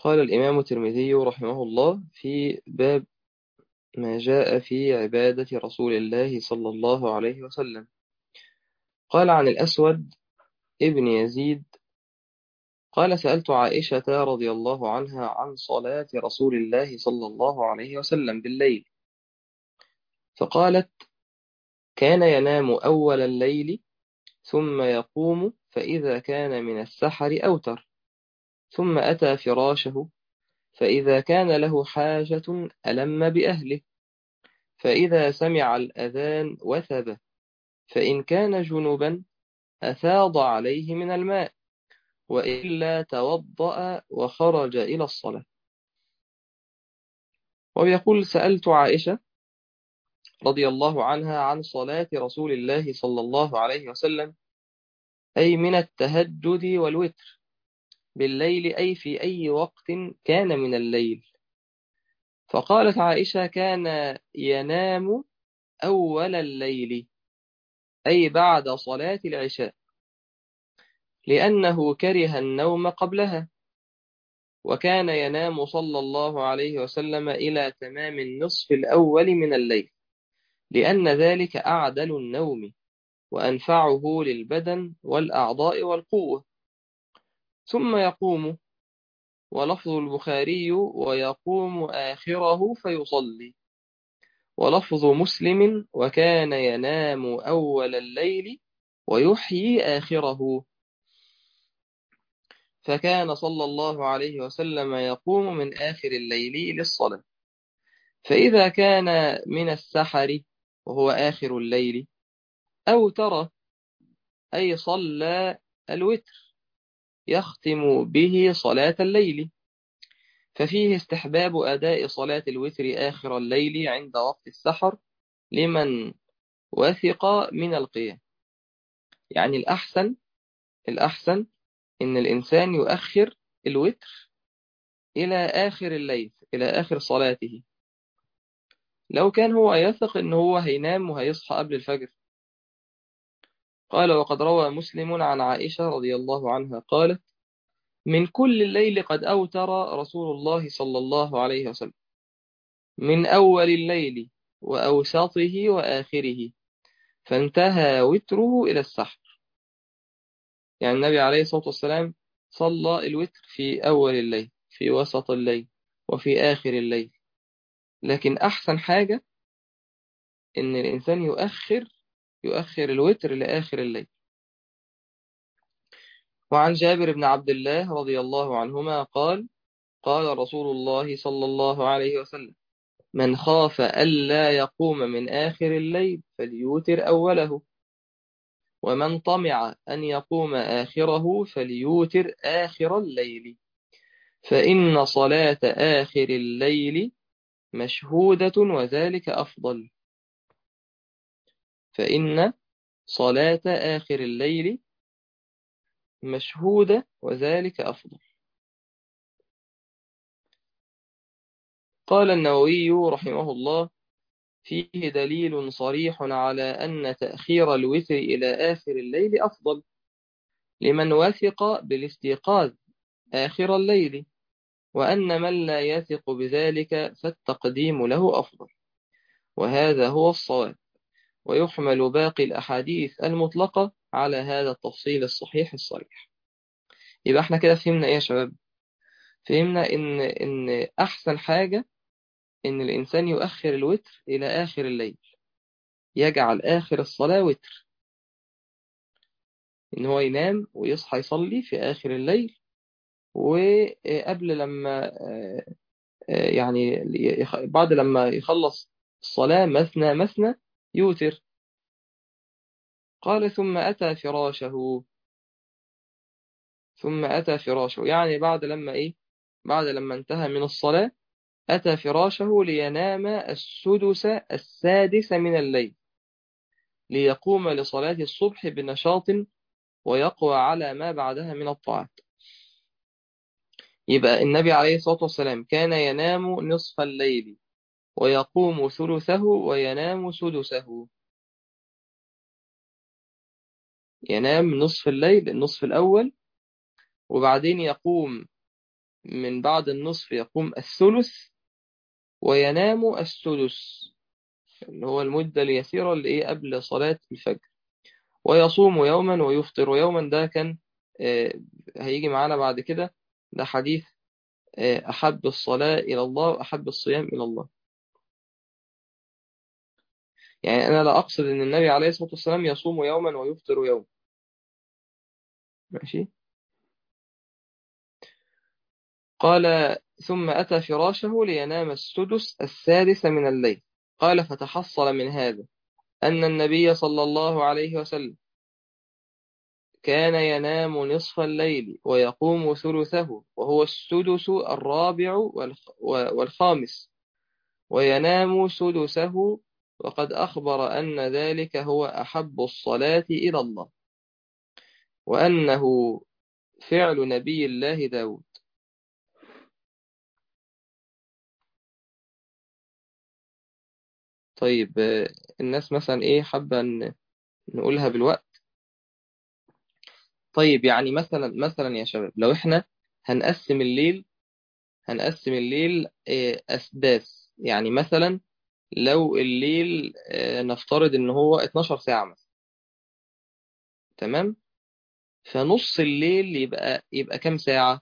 قال الإمام الترمذي رحمه الله في باب ما جاء في عبادة رسول الله صلى الله عليه وسلم قال عن الأسود ابن يزيد قال سألت عائشة رضي الله عنها عن صلاة رسول الله صلى الله عليه وسلم بالليل فقالت كان ينام أول الليل ثم يقوم فإذا كان من السحر أوتر ثم أتى فراشه فإذا كان له حاجة ألم بأهله فإذا سمع الأذان وثب فإن كان جنبا أفاض عليه من الماء وإلا توضأ وخرج إلى الصلاة ويقول سألت عائشة رضي الله عنها عن صلاة رسول الله صلى الله عليه وسلم أي من التهجد والوتر بالليل أي في أي وقت كان من الليل فقالت عائشة كان ينام أول الليل أي بعد صلاة العشاء لأنه كره النوم قبلها وكان ينام صلى الله عليه وسلم إلى تمام النصف الأول من الليل لأن ذلك أعدل النوم وأنفعه للبدن والأعضاء والقوة ثم يقوم ولفظ البخاري ويقوم آخره فيصلي ولفظ مسلم وكان ينام أول الليل ويحيي آخره فكان صلى الله عليه وسلم يقوم من آخر الليل للصلاة فإذا كان من السحر وهو آخر الليل أو ترى أي صلى الوتر يختم به صلاة الليل ففيه استحباب أداء صلاة الوتر آخر الليل عند وقت السحر لمن وثق من القيام يعني الأحسن الأحسن إن الإنسان يؤخر الوتر إلى آخر الليل إلى آخر صلاته لو كان هو يثق إن هو هينام وهيصحى قبل الفجر قال وقد روى مسلم عن عائشة رضي الله عنها قالت من كل الليل قد أوتر رسول الله صلى الله عليه وسلم من أول الليل وأوسطه وآخره فانتهى وتره إلى السحر يعني النبي عليه الصلاة والسلام صلى الوتر في أول الليل في وسط الليل وفي آخر الليل لكن أحسن حاجة إن الإنسان يؤخر يؤخر الوتر لآخر الليل وعن جابر بن عبد الله رضي الله عنهما قال قال رسول الله صلى الله عليه وسلم من خاف ألا يقوم من آخر الليل فليوتر أوله ومن طمع أن يقوم آخره فليوتر آخر الليل فإن صلاة آخر الليل مشهودة وذلك أفضل فإن صلاة آخر الليل مشهودة وذلك أفضل قال النووي رحمه الله فيه دليل صريح على أن تأخير الوتر إلى آخر الليل أفضل لمن وثق بالاستيقاظ آخر الليل وأن من لا يثق بذلك فالتقديم له أفضل وهذا هو الصواب ويحمل باقي الأحاديث المطلقة على هذا التفصيل الصحيح الصريح يبقى احنا كده فهمنا ايه يا شباب فهمنا ان ان احسن حاجة ان الانسان يؤخر الوتر الى اخر الليل يجعل اخر الصلاة وتر ان هو ينام ويصحى يصلي في اخر الليل وقبل لما يعني بعد لما يخلص الصلاة مثنى مثنى يوتر قال ثم أتى فراشه ثم أتى فراشه يعني بعد لما إيه بعد لما انتهى من الصلاة أتى فراشه لينام السدس السادس من الليل ليقوم لصلاة الصبح بنشاط ويقوى على ما بعدها من الطاعات يبقى النبي عليه الصلاة والسلام كان ينام نصف الليل ويقوم ثلثه وينام سدسه ينام نصف الليل النصف الأول وبعدين يقوم من بعد النصف يقوم الثلث وينام السدس اللي هو المدة اليسيرة اللي إيه قبل صلاة الفجر ويصوم يوما ويفطر يوما ده كان آه، هيجي معانا بعد كده ده حديث آه، أحب الصلاة إلى الله وأحب الصيام إلى الله يعني أنا لا أقصد أن النبي عليه الصلاة والسلام يصوم يوما ويفطر يوما ماشي قال ثم أتى فراشه لينام السدس السادس من الليل قال فتحصل من هذا أن النبي صلى الله عليه وسلم كان ينام نصف الليل ويقوم ثلثه وهو السدس الرابع والخ- والخامس وينام سدسه وقد أخبر أن ذلك هو أحب الصلاة إلى الله وأنه فعل نبي الله داود طيب آه، الناس مثلا إيه حابة ن- نقولها بالوقت طيب يعني مثلا مثلا يا شباب لو إحنا هنقسم الليل هنقسم الليل آه، أسداس يعني مثلا لو الليل آه، نفترض إن هو 12 ساعة مثلا تمام فنص الليل يبقى يبقى كام ساعة؟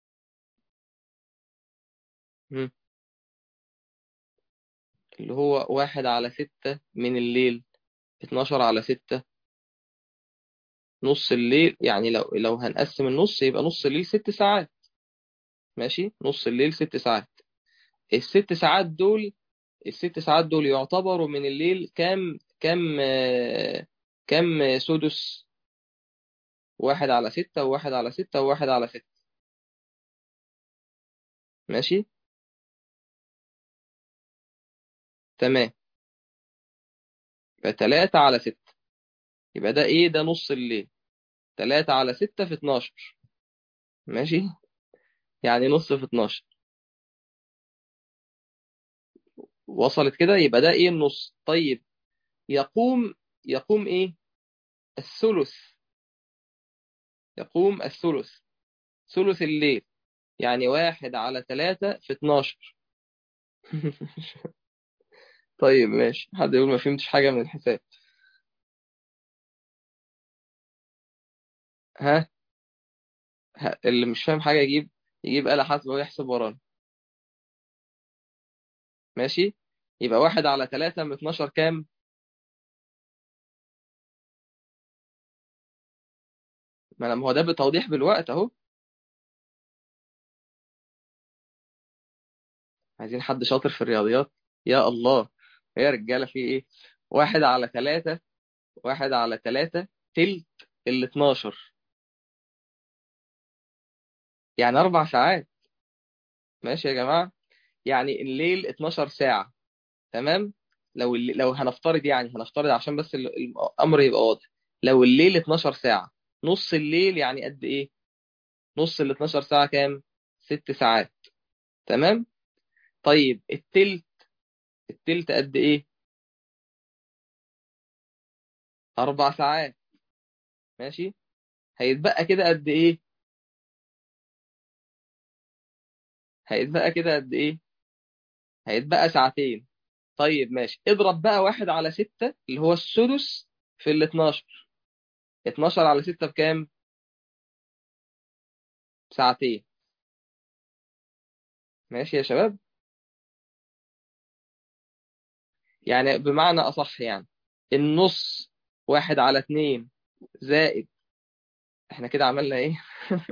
مم. اللي هو واحد على ستة من الليل 12 على ستة نص الليل يعني لو لو هنقسم النص يبقى نص الليل ست ساعات ماشي نص الليل ست ساعات الست ساعات دول الست ساعات دول يعتبروا من الليل كام كام آه، كام سدس واحد على ستة وواحد على ستة وواحد على ستة ماشي تمام يبقى تلاتة على ستة يبقى ده ايه ده نص الليل تلاتة على ستة في اتناشر ماشي يعني نص في اتناشر وصلت كده يبقى ده ايه النص طيب يقوم يقوم ايه الثلث يقوم الثلث ثلث الليل يعني واحد على تلاتة في اتناشر طيب ماشي حد يقول ما فهمتش حاجة من الحساب ها, ها. اللي مش فاهم حاجة يجيب يجيب آلة حاسبة ويحسب ورانا ماشي يبقى واحد على تلاتة من اتناشر كام ما لما هو ده بتوضيح بالوقت اهو عايزين حد شاطر في الرياضيات يا الله يا رجالة في ايه واحد على تلاتة واحد على تلاتة تلت ال 12 يعني أربع ساعات ماشي يا جماعة يعني الليل 12 ساعة تمام لو اللي... لو هنفترض يعني هنفترض عشان بس ال- الأمر يبقى واضح لو الليل 12 ساعة نص الليل يعني قد إيه نص ال 12 ساعة كام ست ساعات تمام طيب التلت التلت قد إيه أربع ساعات ماشي هيتبقى كده قد إيه هيتبقى كده قد إيه هيتبقى ساعتين طيب ماشي اضرب بقى واحد على ستة اللي هو السدس في ال 12 12 على ستة بكام ساعتين ماشي يا شباب يعني بمعنى أصح يعني النص واحد على اتنين زائد احنا كده عملنا ايه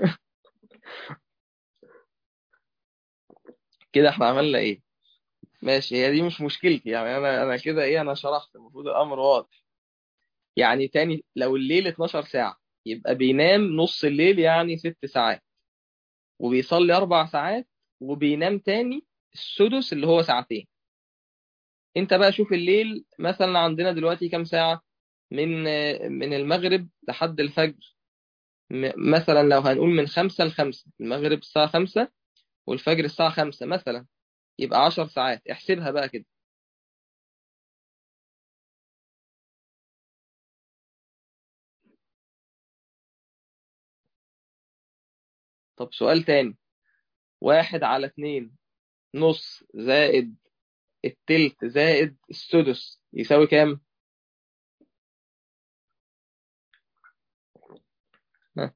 كده احنا عملنا ايه ماشي هي دي مش مشكلتي يعني انا انا كده ايه انا شرحت المفروض الامر واضح يعني تاني لو الليل 12 ساعة يبقى بينام نص الليل يعني ست ساعات وبيصلي اربع ساعات وبينام تاني السدس اللي هو ساعتين انت بقى شوف الليل مثلا عندنا دلوقتي كام ساعة من من المغرب لحد الفجر م- مثلا لو هنقول من خمسة لخمسة المغرب الساعة خمسة والفجر الساعة خمسة مثلا يبقى عشر ساعات احسبها بقى كده طب سؤال تاني واحد على اتنين نص زائد التلت زائد السدس يساوي كام؟ ها.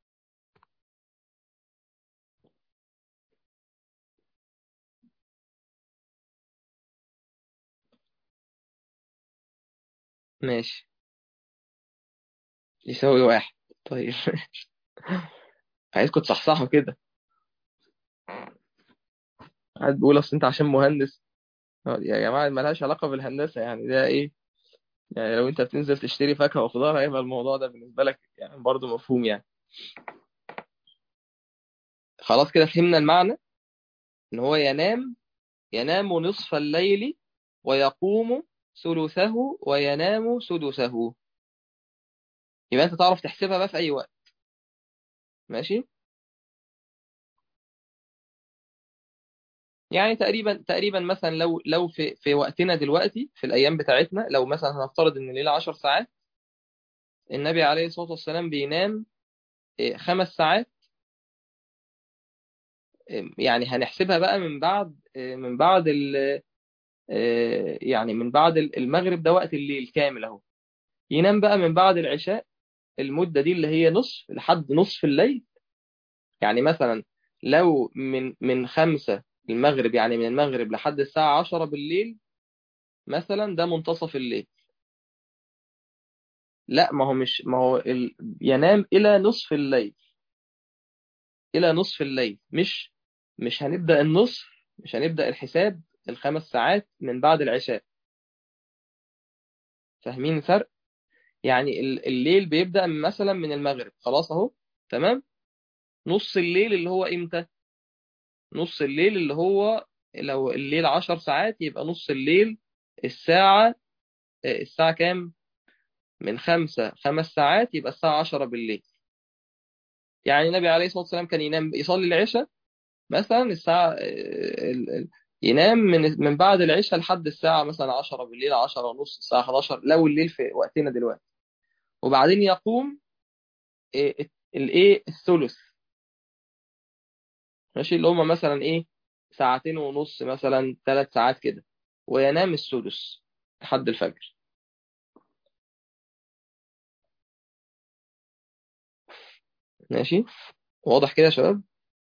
ماشي يساوي واحد طيب عايزكم تصحصحوا كده قاعد بيقول اصل انت عشان مهندس يا جماعة ملهاش علاقة بالهندسة يعني ده ايه يعني لو انت بتنزل تشتري فاكهة وخضار هيبقى الموضوع ده بالنسبة لك يعني برضه مفهوم يعني خلاص كده فهمنا المعنى ان هو ينام ينام نصف الليل ويقوم ثلثه وينام سدسه يبقى انت تعرف تحسبها بقى في اي وقت ماشي يعني تقريبا تقريبا مثلا لو لو في في وقتنا دلوقتي في الايام بتاعتنا لو مثلا هنفترض ان الليله 10 ساعات النبي عليه الصلاه والسلام بينام إيه، خمس ساعات إيه، يعني هنحسبها بقى من بعد إيه، من بعد ال إيه، يعني من بعد المغرب ده وقت الليل كامل اهو ينام بقى من بعد العشاء المده دي اللي هي نصف لحد نصف الليل يعني مثلا لو من من خمسة المغرب يعني من المغرب لحد الساعة عشرة بالليل مثلا ده منتصف الليل لا ما هو مش ما هو ال... ينام إلى نصف الليل إلى نصف الليل مش مش هنبدأ النصف مش هنبدأ الحساب الخمس ساعات من بعد العشاء فاهمين الفرق يعني ال- الليل بيبدأ من- مثلا من المغرب خلاص اهو تمام نص الليل اللي هو امتى نص الليل اللي هو لو الليل عشر ساعات يبقى نص الليل الساعة الساعة كام من خمسة خمس ساعات يبقى الساعة عشرة بالليل يعني النبي عليه الصلاة والسلام كان ينام يصلي العشاء مثلا الساعة ال- ال- ينام من من بعد العشاء لحد الساعة مثلا عشرة بالليل عشرة ونص الساعة 11 لو الليل في وقتنا دلوقتي وبعدين يقوم إيه، الايه الثلث ماشي اللي هما مثلا ايه ساعتين ونص مثلا ثلاث ساعات كده وينام السدس لحد الفجر ماشي واضح كده يا شباب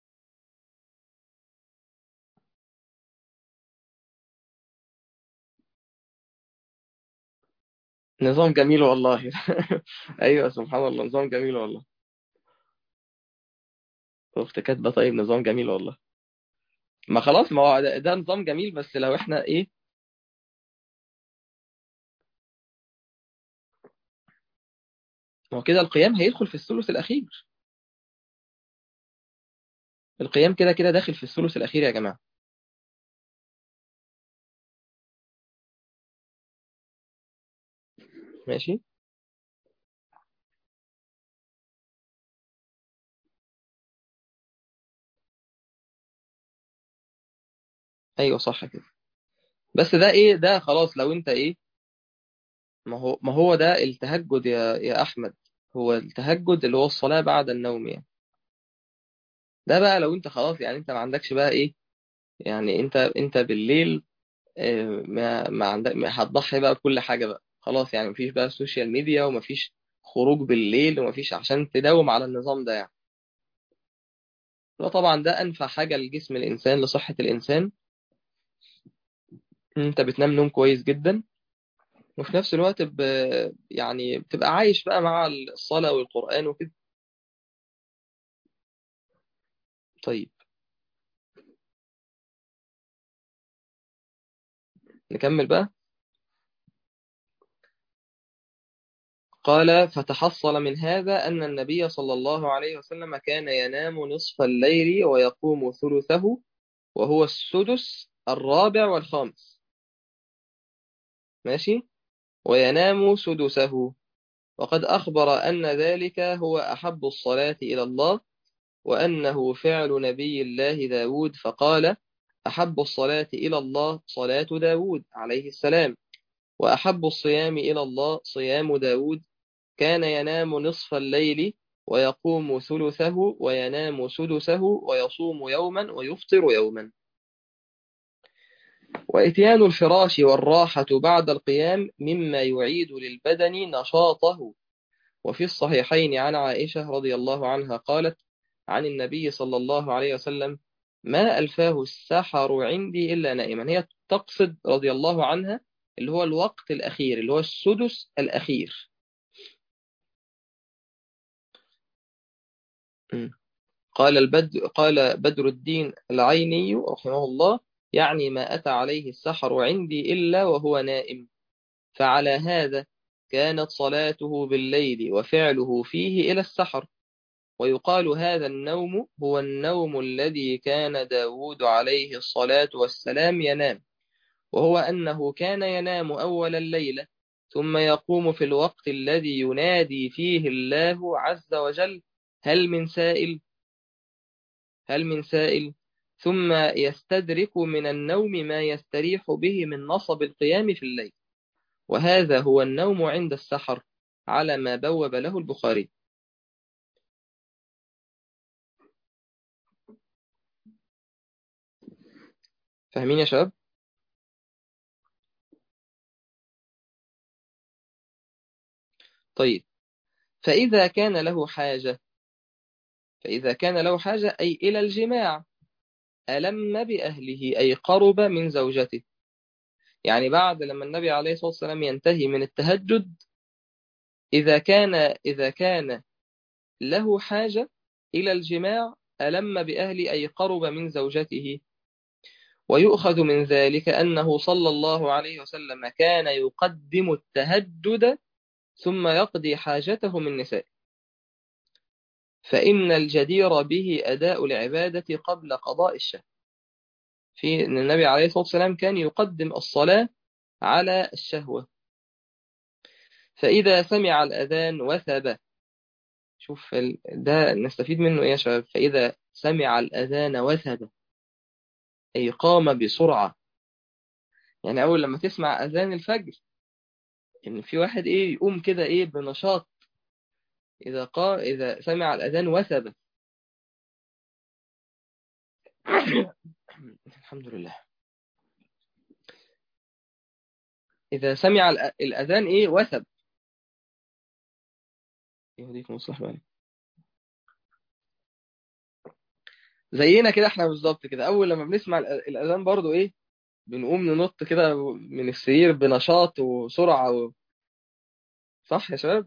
نظام جميل والله ايوه سبحان الله نظام جميل والله اخت كاتبه طيب نظام جميل والله ما خلاص ما هو ده, ده نظام جميل بس لو احنا ايه ما هو كده القيام هيدخل في الثلث الاخير القيام كده كده داخل في الثلث الاخير يا جماعه ماشي ايوه صح كده بس ده ايه ده خلاص لو انت ايه ما هو ما هو ده التهجد يا يا احمد هو التهجد اللي هو الصلاه بعد النوم يعني ده بقى لو انت خلاص يعني انت ما عندكش بقى ايه يعني انت انت بالليل آه، ما ما عندك ما هتضحي بقى بكل حاجه بقى خلاص يعني مفيش بقى سوشيال ميديا ومفيش خروج بالليل ومفيش عشان تداوم على النظام ده يعني وطبعا ده انفع حاجه لجسم الانسان لصحه الانسان انت بتنام نوم كويس جدا وفي نفس الوقت ب... يعني بتبقى عايش بقى مع الصلاه والقران وكده طيب نكمل بقى قال فتحصل من هذا أن النبي صلى الله عليه وسلم كان ينام نصف الليل ويقوم ثلثه وهو السدس الرابع والخامس ماشي وينام سدسه وقد أخبر أن ذلك هو أحب الصلاة إلى الله وأنه فعل نبي الله داود فقال أحب الصلاة إلى الله صلاة داود عليه السلام وأحب الصيام إلى الله صيام داود كان ينام نصف الليل ويقوم ثلثه وينام سدسه ويصوم يوما ويفطر يوما وإتيان الفراش والراحة بعد القيام مما يعيد للبدن نشاطه وفي الصحيحين عن عائشة رضي الله عنها قالت عن النبي صلى الله عليه وسلم ما ألفاه السحر عندي إلا نائما هي تقصد رضي الله عنها اللي هو الوقت الأخير اللي هو السدس الأخير قال البدر قال بدر الدين العيني رحمه الله يعني ما أتى عليه السحر عندي إلا وهو نائم فعلى هذا كانت صلاته بالليل وفعله فيه إلى السحر ويقال هذا النوم هو النوم الذي كان داود عليه الصلاة والسلام ينام وهو أنه كان ينام أول الليلة ثم يقوم في الوقت الذي ينادي فيه الله عز وجل هل من سائل هل من سائل ثم يستدرك من النوم ما يستريح به من نصب القيام في الليل وهذا هو النوم عند السحر على ما بوب له البخاري فاهمين يا شباب طيب فإذا كان له حاجة فإذا كان له حاجة أي إلى الجماع ألم بأهله أي قرب من زوجته يعني بعد لما النبي عليه الصلاة والسلام ينتهي من التهجد إذا كان إذا كان له حاجة إلى الجماع ألم بأهل أي قرب من زوجته ويؤخذ من ذلك أنه صلى الله عليه وسلم كان يقدم التهجد ثم يقضي حاجته من نسائه فإن الجدير به أداء العبادة قبل قضاء الشهر في أن النبي عليه الصلاة والسلام كان يقدم الصلاة على الشهوة فإذا سمع الأذان وثب شوف ده نستفيد منه إيه يا شباب فإذا سمع الأذان وثب أي قام بسرعة يعني أول لما تسمع أذان الفجر إن في واحد إيه يقوم كده إيه بنشاط إذا قام إذا سمع الأذان وثب الحمد لله إذا سمع الأذان إيه وثب يهديكم الصلاح عليكم زينا كده احنا بالظبط كده أول لما بنسمع الأذان برضو إيه بنقوم ننط كده من السرير بنشاط وسرعة و... صح يا شباب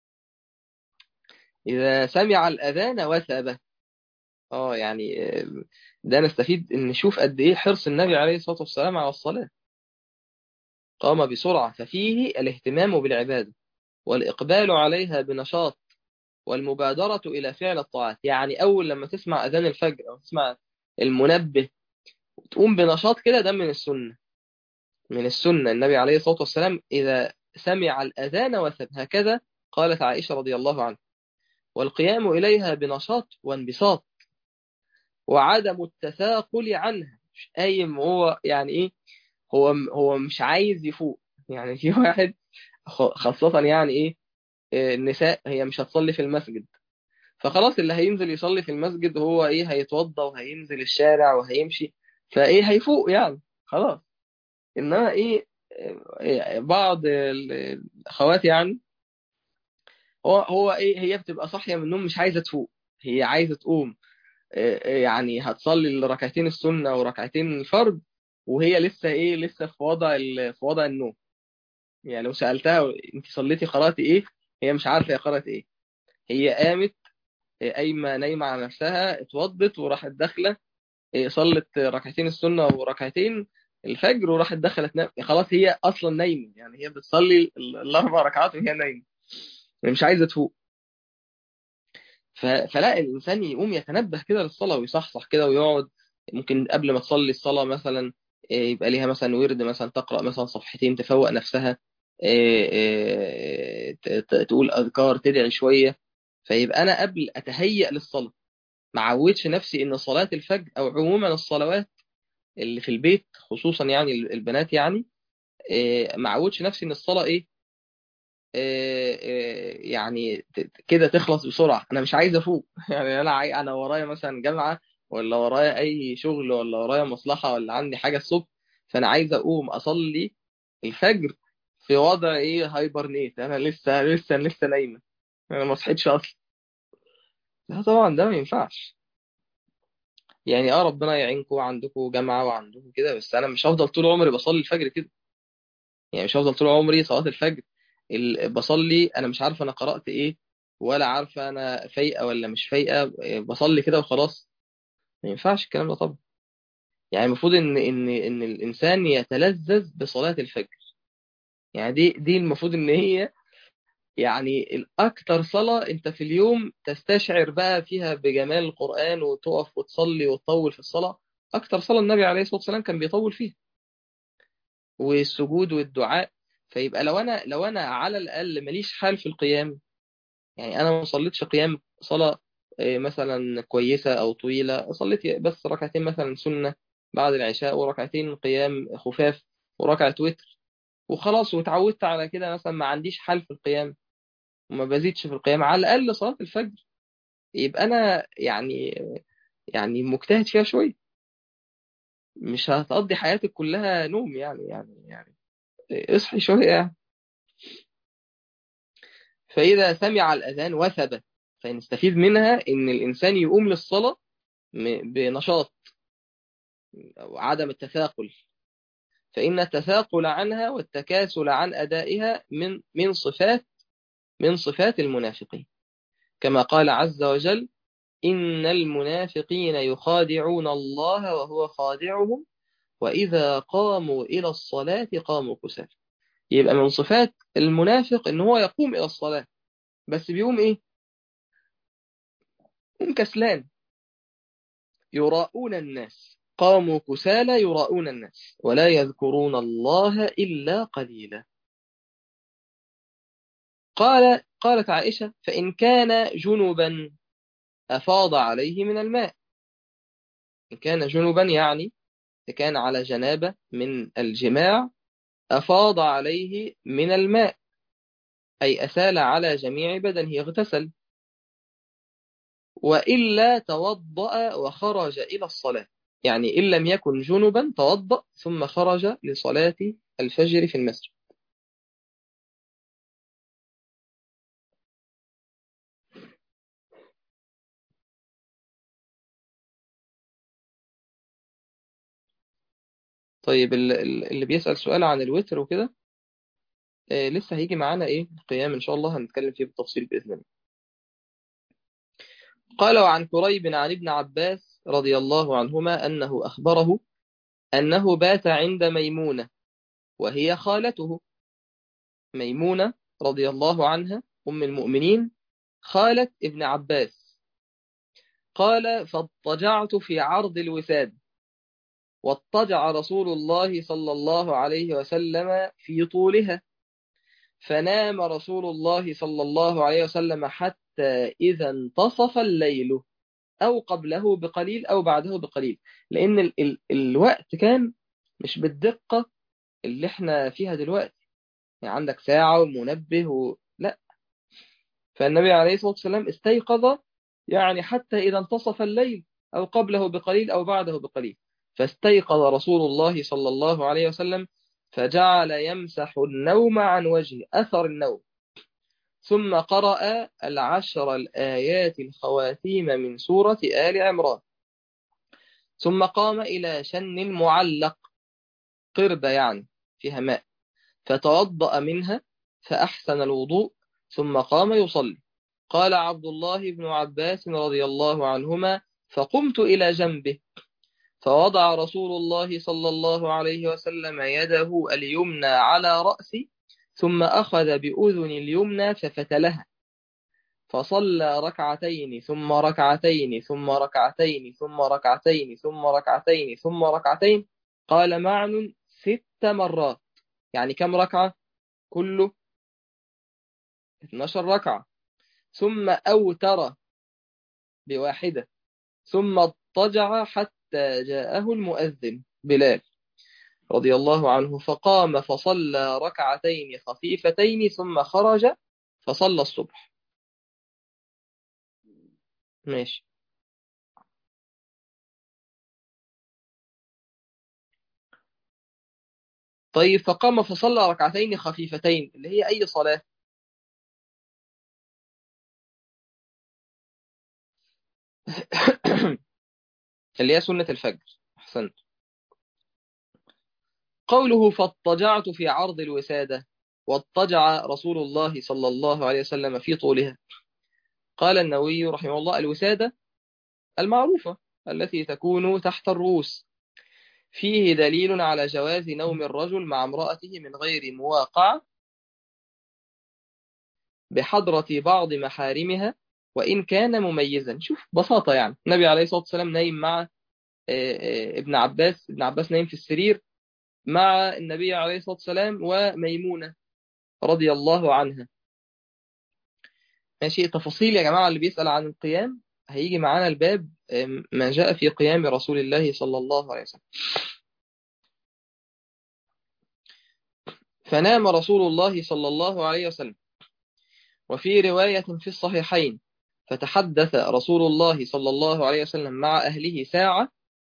إذا سمع الأذان وثب اه يعني ده نستفيد ان نشوف قد ايه حرص النبي عليه الصلاة والسلام على الصلاة قام بسرعة ففيه الاهتمام بالعبادة والإقبال عليها بنشاط والمبادرة إلى فعل الطاعات يعني أول لما تسمع أذان الفجر أو تسمع المنبه تقوم بنشاط كده ده من السنة من السنة النبي عليه الصلاة والسلام إذا سمع الأذان وثب هكذا قالت عائشة رضي الله عنها والقيام إليها بنشاط وانبساط وعدم التثاقل عنها مش قايم هو يعني ايه هو هو مش عايز يفوق يعني في واحد خاصة يعني ايه النساء هي مش هتصلي في المسجد فخلاص اللي هينزل يصلي في المسجد هو ايه هيتوضى وهينزل الشارع وهيمشي فايه هيفوق يعني خلاص انما ايه بعض الاخوات يعني هو هو ايه هي بتبقى صاحيه من النوم مش عايزه تفوق هي عايزه تقوم يعني هتصلي الركعتين السنة وركعتين الفرض وهي لسه ايه لسه في وضع في وضع النوم يعني لو سألتها انت صليتي قرأتي ايه هي مش عارفة هي قرأت ايه هي قامت قايمة نايمة على نفسها اتوضت وراحت داخلة صلت ركعتين السنة وركعتين الفجر وراحت دخلت نام خلاص هي اصلا نايمة يعني هي بتصلي الاربع ركعات وهي نايمة مش عايزة تفوق فلا الإنسان يقوم يتنبه كده للصلاة ويصحصح كده ويقعد ممكن قبل ما تصلي الصلاة مثلا يبقى ليها مثلا ورد مثلا تقرأ مثلا صفحتين تفوق نفسها تقول أذكار تدعي شوية فيبقى أنا قبل أتهيأ للصلاة ما عودش نفسي إن صلاة الفجر أو عموما الصلوات اللي في البيت خصوصا يعني البنات يعني ما عودش نفسي إن الصلاة إيه يعني كده تخلص بسرعة أنا مش عايز أفوق يعني أنا عاي... أنا ورايا مثلا جامعة ولا ورايا أي شغل ولا ورايا مصلحة ولا عندي حاجة الصبح فأنا عايز أقوم أصلي الفجر في وضع إيه هايبرنيت أنا لسه لسه لسه نايمة أنا ما صحيتش أصلا لا طبعا ده ما ينفعش يعني اه ربنا يعينكم عندكم جامعة وعندكم كده بس أنا مش هفضل طول عمري بصلي الفجر كده يعني مش هفضل طول عمري صلاة الفجر بصلي انا مش عارف انا قرأت ايه ولا عارفه انا فايقه ولا مش فايقه بصلي كده وخلاص ما ينفعش الكلام ده طبعا يعني المفروض ان ان ان الانسان يتلذذ بصلاه الفجر يعني دي دي المفروض ان هي يعني الاكثر صلاه انت في اليوم تستشعر بقى فيها بجمال القران وتقف وتصلي وتطول في الصلاه اكثر صلاه النبي عليه الصلاه والسلام كان بيطول فيها والسجود والدعاء فيبقى لو انا لو انا على الاقل ماليش حال في القيام يعني انا ما صليتش قيام صلاه مثلا كويسه او طويله صليت بس ركعتين مثلا سنه بعد العشاء وركعتين قيام خفاف وركعه وتر وخلاص واتعودت على كده مثلا ما عنديش حال في القيام وما بزيدش في القيام على الاقل صلاه الفجر يبقى انا يعني يعني مجتهد فيها شويه مش هتقضي حياتك كلها نوم يعني يعني يعني اصحي شويه يعني فإذا سمع الأذان وثب فنستفيد منها إن الإنسان يقوم للصلاة بنشاط وعدم التثاقل فإن التثاقل عنها والتكاسل عن أدائها من من صفات من صفات المنافقين كما قال عز وجل إن المنافقين يخادعون الله وهو خادعهم وإذا قاموا إلى الصلاة قاموا كسالى يبقى من صفات المنافق ان هو يقوم الى الصلاة بس بيقوم ايه يقوم كسلان يراؤون الناس قاموا كسالى يراؤون الناس ولا يذكرون الله إلا قليلا قال قالت عائشة فإن كان جنبا أفاض عليه من الماء إن كان جنبا يعني كان على جنابة من الجماع أفاض عليه من الماء أي أسال على جميع بدنه اغتسل وإلا توضأ وخرج إلى الصلاة يعني إن لم يكن جنبا توضأ ثم خرج لصلاة الفجر في المسجد طيب اللي بيسأل سؤال عن الوتر وكده آه لسه هيجي معانا ايه القيام ان شاء الله هنتكلم فيه بالتفصيل باذن الله قال وعن كريب عن ابن عباس رضي الله عنهما انه اخبره انه بات عند ميمونه وهي خالته ميمونه رضي الله عنها ام المؤمنين خالة ابن عباس قال فاضطجعت في عرض الوساد واضطجع رسول الله صلى الله عليه وسلم في طولها فنام رسول الله صلى الله عليه وسلم حتى إذا انتصف الليل أو قبله بقليل أو بعده بقليل لأن ال ال الوقت كان مش بالدقة اللي احنا فيها دلوقتي يعني عندك ساعة ومنبه و... لا فالنبي عليه الصلاة والسلام استيقظ يعني حتى إذا انتصف الليل أو قبله بقليل أو بعده بقليل فاستيقظ رسول الله صلى الله عليه وسلم فجعل يمسح النوم عن وجهه أثر النوم ثم قرأ العشر الآيات الخواتيم من سورة آل عمران ثم قام إلى شن معلق قربة يعني فيها ماء فتوضأ منها فأحسن الوضوء ثم قام يصلي قال عبد الله بن عباس رضي الله عنهما فقمت إلى جنبه فوضع رسول الله صلى الله عليه وسلم يده اليمنى على رأسي ثم أخذ بأذن اليمنى ففتلها فصلى ركعتين ثم ركعتين ثم ركعتين ثم ركعتين ثم ركعتين ثم ركعتين قال معن ست مرات يعني كم ركعة كله 12 ركعة ثم أوتر بواحدة ثم اضطجع حتى جاءه المؤذن بلال رضي الله عنه فقام فصلى ركعتين خفيفتين ثم خرج فصلى الصبح ماشي طيب فقام فصلى ركعتين خفيفتين اللي هي أي صلاة اللي هي سنة الفجر أحسنت قوله فاضطجعت في عرض الوسادة واضطجع رسول الله صلى الله عليه وسلم في طولها قال النووي رحمه الله الوسادة المعروفة التي تكون تحت الرؤوس فيه دليل على جواز نوم الرجل مع امرأته من غير مواقعة بحضرة بعض محارمها وإن كان مميزا شوف بساطة يعني النبي عليه الصلاة والسلام نايم مع ابن عباس ابن عباس نايم في السرير مع النبي عليه الصلاة والسلام وميمونة رضي الله عنها ماشي تفاصيل يا جماعة اللي بيسأل عن القيام هيجي معانا الباب ما جاء في قيام رسول الله صلى الله عليه وسلم فنام رسول الله صلى الله عليه وسلم وفي رواية في الصحيحين فتحدث رسول الله صلى الله عليه وسلم مع أهله ساعة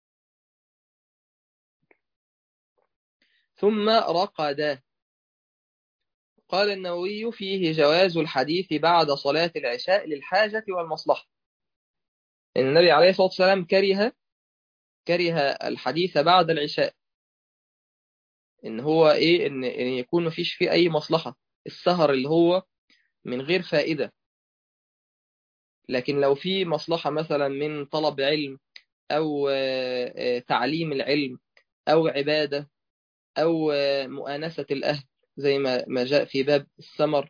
ثم رقد قال النووي فيه جواز الحديث بعد صلاة العشاء للحاجة والمصلحة إن النبي عليه الصلاة والسلام كره كره الحديث بعد العشاء إن هو إيه إن, إن يكون مفيش فيه أي مصلحة السهر اللي هو من غير فائدة لكن لو في مصلحة مثلا من طلب علم أو تعليم العلم أو عبادة أو مؤانسة الأهل زي ما ما جاء في باب الثمر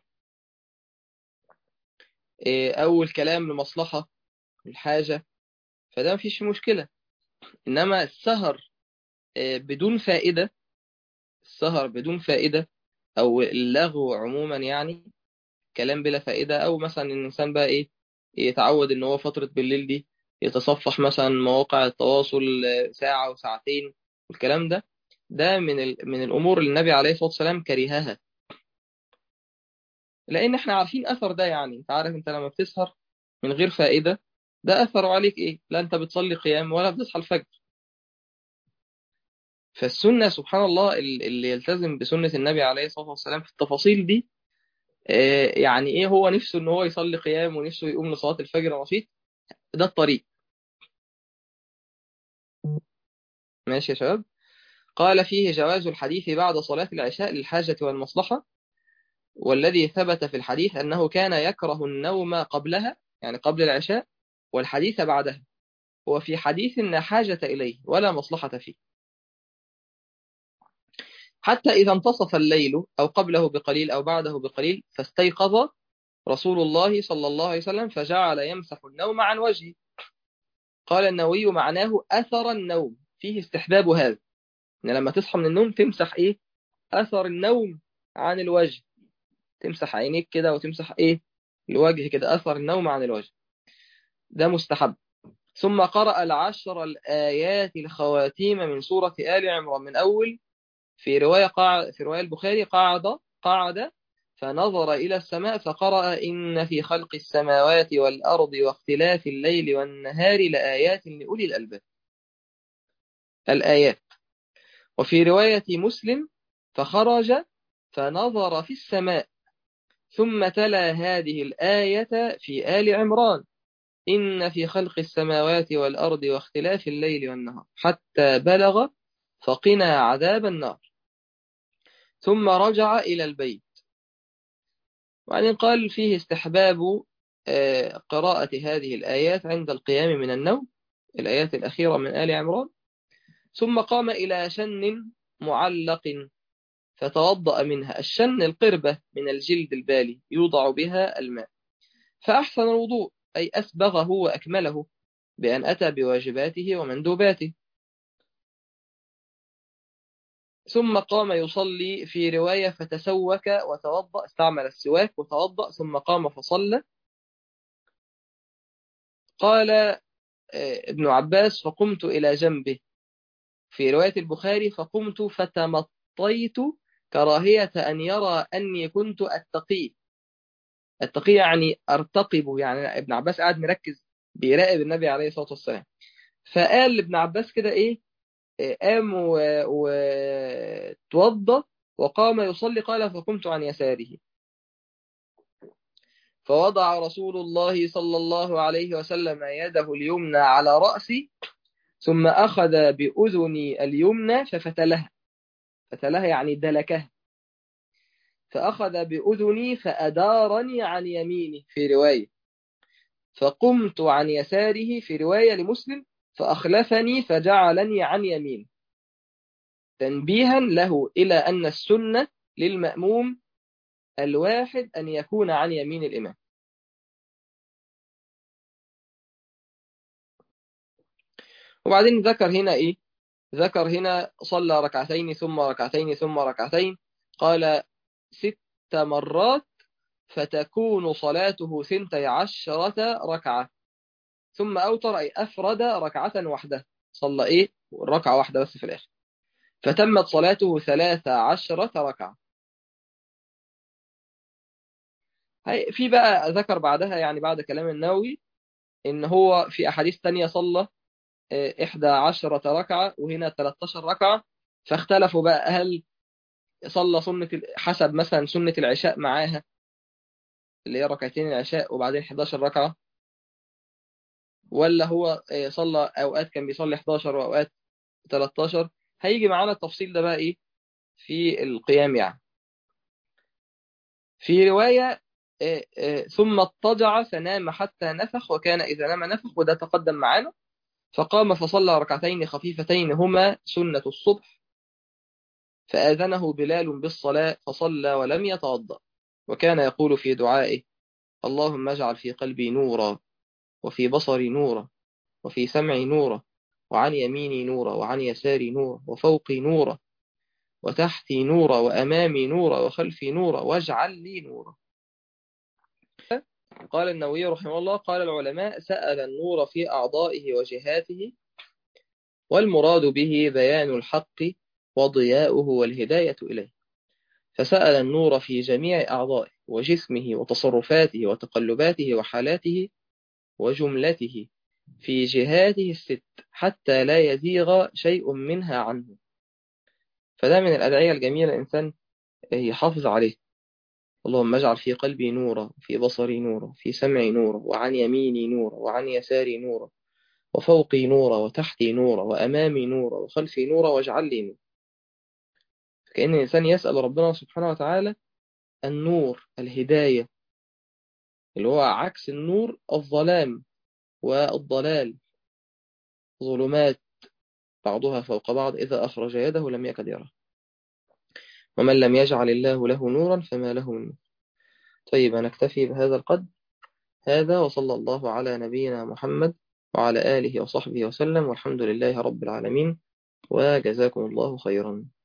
أو الكلام لمصلحة الحاجة فده مفيش مشكلة إنما السهر بدون فائدة السهر بدون فائدة أو اللغو عموما يعني كلام بلا فائدة أو مثلا الإنسان بقى إيه يتعود إن هو فترة بالليل دي يتصفح مثلا مواقع التواصل ساعة وساعتين والكلام ده ده من ال... من الأمور اللي النبي عليه الصلاة والسلام كرهها لأن احنا عارفين أثر ده يعني انت عارف انت لما بتسهر من غير فائدة ده أثره عليك إيه لا انت بتصلي قيام ولا بتصحى الفجر فالسنة سبحان الله اللي يلتزم بسنة النبي عليه الصلاة والسلام في التفاصيل دي يعني ايه هو نفسه ان هو يصلي قيام ونفسه يقوم لصلاة الفجر نشيط ده الطريق ماشي يا شباب قال فيه جواز الحديث بعد صلاة العشاء للحاجة والمصلحة والذي ثبت في الحديث أنه كان يكره النوم قبلها يعني قبل العشاء والحديث بعدها وفي حديث لا حاجة إليه ولا مصلحة فيه حتى إذا انتصف الليل أو قبله بقليل أو بعده بقليل فاستيقظ رسول الله صلى الله عليه وسلم فجعل يمسح النوم عن وجهه قال النووي معناه أثر النوم فيه استحباب هذا إن لما تصحى من النوم تمسح إيه أثر النوم عن الوجه تمسح عينيك كده وتمسح إيه الوجه كده أثر النوم عن الوجه ده مستحب ثم قرأ العشر الآيات الخواتيم من سورة آل عمران من أول في رواية قاعد في رواية البخاري قعد قعد فنظر إلى السماء فقرأ إن في خلق السماوات والأرض واختلاف الليل والنهار لآيات لأولي الألباب الآيات وفي رواية مسلم فخرج فنظر في السماء ثم تلا هذه الآية في آل عمران إن في خلق السماوات والأرض واختلاف الليل والنهار حتى بلغ فقنا عذاب النار ثم رجع إلى البيت وبعدين قال فيه استحباب قراءة هذه الآيات عند القيام من النوم الآيات الأخيرة من آل عمران ثم قام إلى شن معلق فتوضأ منها الشن القربة من الجلد البالي يوضع بها الماء فأحسن الوضوء أي أسبغه وأكمله بأن أتى بواجباته ومندوباته ثم قام يصلي في رواية فتسوك وتوضأ استعمل السواك وتوضأ ثم قام فصلى قال ابن عباس فقمت إلى جنبه في رواية البخاري فقمت فتمطيت كراهية أن يرى أني كنت أتقي التقي يعني أرتقب يعني ابن عباس قاعد مركز بيراقب النبي عليه الصلاة والسلام فقال لابن عباس كده إيه قام وتوضى وقام يصلي قال فقمت عن يساره فوضع رسول الله صلى الله عليه وسلم يده اليمنى على رأسي ثم أخذ بأذني اليمنى ففتلها فتلها يعني دلكها فأخذ بأذني فأدارني عن يمينه في رواية فقمت عن يساره في رواية لمسلم فأخلفني فجعلني عن يمينه تنبيها له إلى أن السنة للمأموم الواحد أن يكون عن يمين الإمام وبعدين ذكر هنا إيه ذكر هنا صلى ركعتين ثم ركعتين ثم ركعتين قال ست مرات فتكون صلاته ثنتي عشرة ركعة ثم أوتر أي أفرد ركعة واحدة صلى إيه ركعة واحدة بس في الآخر فتمت صلاته ثلاث عشرة ركعة في بقى ذكر بعدها يعني بعد كلام النووي إن هو في أحاديث تانية صلى إحدى عشرة ركعة وهنا 13 ركعة فاختلفوا بقى هل صلى سنة حسب مثلا سنة العشاء معاها اللي هي ركعتين العشاء وبعدين 11 ركعة ولا هو صلى أوقات كان بيصلي 11 وأوقات 13 هيجي معانا التفصيل ده بقى إيه في القيام يعني في رواية ثم اضطجع فنام حتى نفخ وكان إذا نام نفخ وده تقدم معانا فقام فصلى ركعتين خفيفتين هما سنة الصبح فآذنه بلال بالصلاة فصلى ولم يتوضأ وكان يقول في دعائه اللهم اجعل في قلبي نورا وفي بصري نورا وفي سمعي نورا وعن يميني نورا وعن يساري نورا وفوقي نورا وتحتي نورا وأمامي نورا وخلفي نورا واجعل لي نورا قال النووي رحمه الله قال العلماء سأل النور في أعضائه وجهاته والمراد به بيان الحق وضياؤه والهداية إليه فسأل النور في جميع أعضائه وجسمه وتصرفاته وتقلباته وحالاته وجملته في جهاته الست حتى لا يزيغ شيء منها عنه فده من الأدعية الجميلة الإنسان يحافظ عليه اللهم اجعل في قلبي نورا في بصري نورا في سمعي نورا وعن يميني نورا وعن يساري نورا وفوقي نورا وتحتي نورا وأمامي نورا وخلفي نورا واجعل لي نورا كأن الإنسان يسأل ربنا سبحانه وتعالى النور الهداية اللي هو عكس النور الظلام والضلال ظلمات بعضها فوق بعض إذا أخرج يده لم يكد يره ومن لم يجعل الله له نورا فما له من نور طيب نكتفي بهذا القدر هذا وصلى الله على نبينا محمد وعلى آله وصحبه وسلم والحمد لله رب العالمين وجزاكم الله خيرا